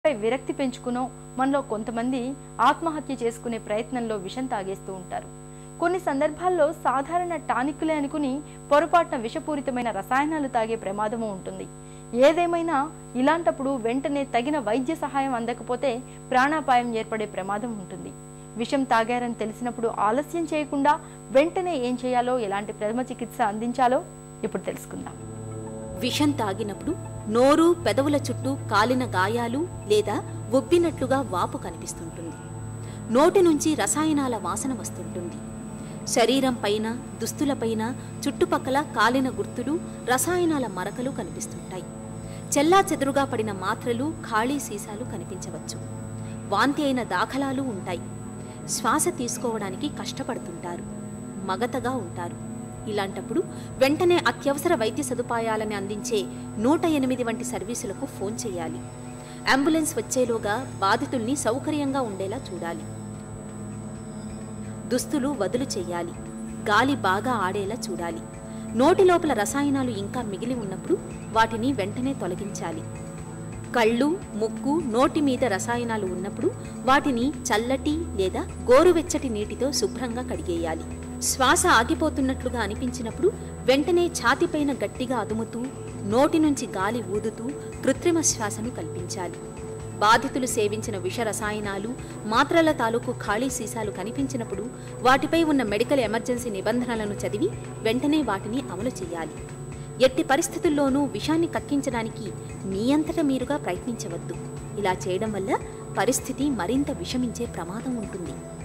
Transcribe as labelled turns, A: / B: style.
A: పై విరక్తి పెంచుకునో మనలో కొంతమంది ఆత్మహత్య చేసుకునే ప్రయత్నంలో విషం తాగేస్తూ ఉంటారు కొన్ని సందర్భాల్లో సాధారణ టానిక్లే అనుకుని పొరపాటున విషపూరితమైన రసాయనాలు తాగే ప్రమాదము ఉంటుంది ఏదేమైనా ఇలాంటప్పుడు వెంటనే తగిన వైద్య సహాయం అందకపోతే ప్రాణాపాయం ఏర్పడే ప్రమాదం ఉంటుంది విషం తాగారని తెలిసినప్పుడు ఆలస్యం చేయకుండా వెంటనే ఏం చేయాలో ఎలాంటి ప్రథమ చికిత్స అందించాలో ఇప్పుడు తెలుసుకుందాం
B: విషం తాగినప్పుడు నోరు పెదవుల చుట్టూ కాలిన గాయాలు లేదా ఉబ్బినట్లుగా వాపు కనిపిస్తుంటుంది నోటి నుంచి రసాయనాల వాసన వస్తుంటుంది శరీరం పైన దుస్తులపైన చుట్టుపక్కల కాలిన గుర్తులు రసాయనాల మరకలు కనిపిస్తుంటాయి చెల్లా చెదురుగా పడిన మాత్రలు ఖాళీ సీసాలు కనిపించవచ్చు వాంతి అయిన దాఖలాలు ఉంటాయి శ్వాస తీసుకోవడానికి కష్టపడుతుంటారు మగతగా ఉంటారు ఇలాంటప్పుడు వెంటనే అత్యవసర వైద్య సదుపాయాలని అందించే నూట ఎనిమిది వంటి సర్వీసులకు ఫోన్ చేయాలి అంబులెన్స్ వచ్చేలోగా బాధితుల్ని సౌకర్యంగా ఉండేలా చూడాలి దుస్తులు వదులు చెయ్యాలి గాలి బాగా ఆడేలా చూడాలి నోటి లోపల రసాయనాలు ఇంకా మిగిలి ఉన్నప్పుడు వాటిని వెంటనే తొలగించాలి కళ్ళు ముక్కు నోటి మీద రసాయనాలు ఉన్నప్పుడు వాటిని చల్లటి లేదా గోరువెచ్చటి నీటితో శుభ్రంగా కడిగేయాలి శ్వాస ఆగిపోతున్నట్లుగా అనిపించినప్పుడు వెంటనే ఛాతిపైన గట్టిగా అదుముతూ నోటి నుంచి గాలి ఊదుతూ కృత్రిమ శ్వాసను కల్పించాలి బాధితులు సేవించిన విష రసాయనాలు మాత్రల తాలూకు ఖాళీ సీసాలు కనిపించినప్పుడు వాటిపై ఉన్న మెడికల్ ఎమర్జెన్సీ నిబంధనలను చదివి వెంటనే వాటిని అమలు చేయాలి ఎట్టి పరిస్థితుల్లోనూ విషాన్ని కక్కించడానికి మీ అంతట మీరుగా ప్రయత్నించవద్దు ఇలా చేయడం వల్ల పరిస్థితి మరింత విషమించే ప్రమాదం ఉంటుంది